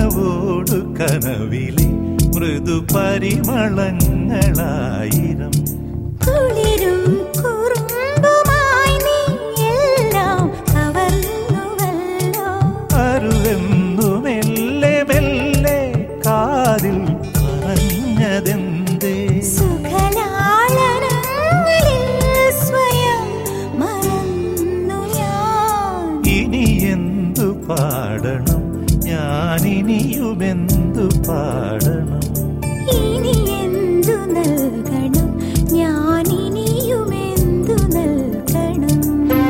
കനവോടു കനവിലെ മൃദു പരിമളങ്ങളായിരം കുളിരും കുറുമ്പുമായി നീ എല്ലാം കവർന്നുവല്ലോ അരുവെന്നു മെല്ലെ മെല്ലെ കാതിൽ പറഞ്ഞതെന്തേ സുഖലാളനങ്ങളിൽ സ്വയം മറന്നു ഞാൻ ഇനി എന്തു പാടണം ഞാനിനിയുമെന്തു പാടണം ഇനി എന്തു നൽകണം ഞാൻ ഇനിയും എന്തു നൽകണം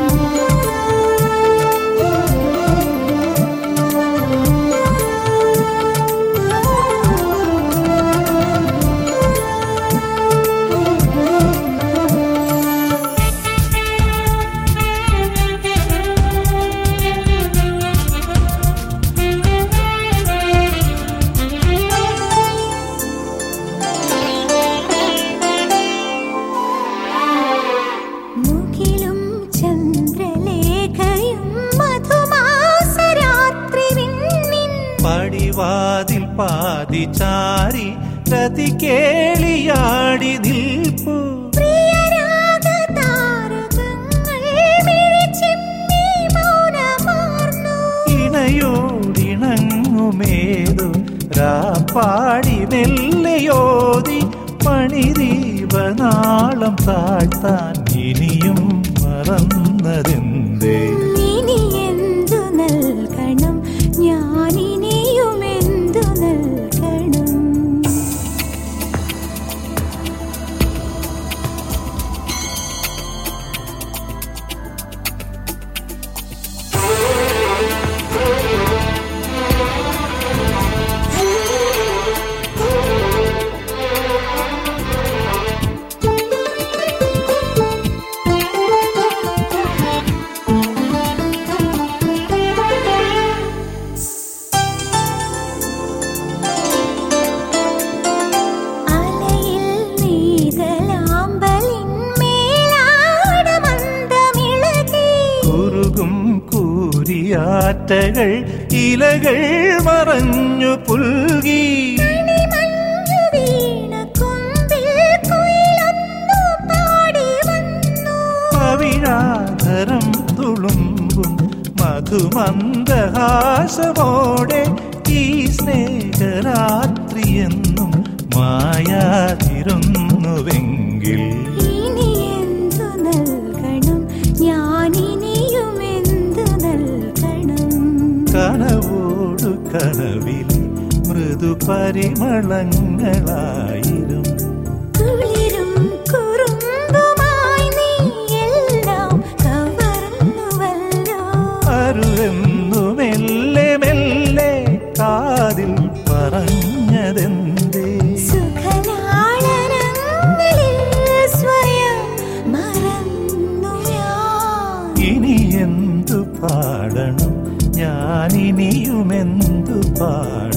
മുകിലും ചന്ദ്രലേഖയും മധുമാസരാത്രി വിണ്ണിൻ പടിവാതിൽ പാതി ചാരി രതി കേളിയാടി നിൽപ്പു പ്രിയരാഗതാരകങ്ങൾ മിഴിച്ചിമ്മി മൗനമാർന്നു. ഇണയോടിണങ്ങുമേതു രാപ്പാടി മെല്ലയോതി പണിദീപനാളം താഴ്ത്താൻ ഇനിയും മറന്നതെന്തേ ഇനി എന്തു നൽകണം ഞാൻ ഇനിയും എന്തു നൽകണം അലയിൽ നീതലാമ്പലിൻ മേലാടമന്ദമിളകി. കുറുകും കൂരിയാറ്റകൾ ഇലകൾ മറഞ്ഞു പുൽകി മണിമഞ്ഞു വീണ കൊമ്പിൽ കുയിലൊന്നു പാടി വന്നു. പവിഴാധരം തുളുമ്പും മധുമന്ദഹാസമോടെ ഈ സ്നേഹരാത്രിയെന്നും മായാതിരുന്നുവെങ്കിൽ ഇനി എന്തു നൽകണം ഞാൻ ഇനിയും എന്തു നൽകണം കനവോടു കനവിലെ മൃദു പരിമളങ്ങളായിരം കുളിരും കുറുമ്പുമായി നീ എല്ലാം കവർന്നുവല്ലോ അരുവെന്നു മെല്ലെ മെല്ലെ കാതിൽ പറഞ്ഞതെന്തേ സുഖലാളനങ്ങളിൽ സ്വയം മറന്നു ഞാൻ ഇനി എന്തു പാടണം ഞാനിനിയുമെന്തു പാടണം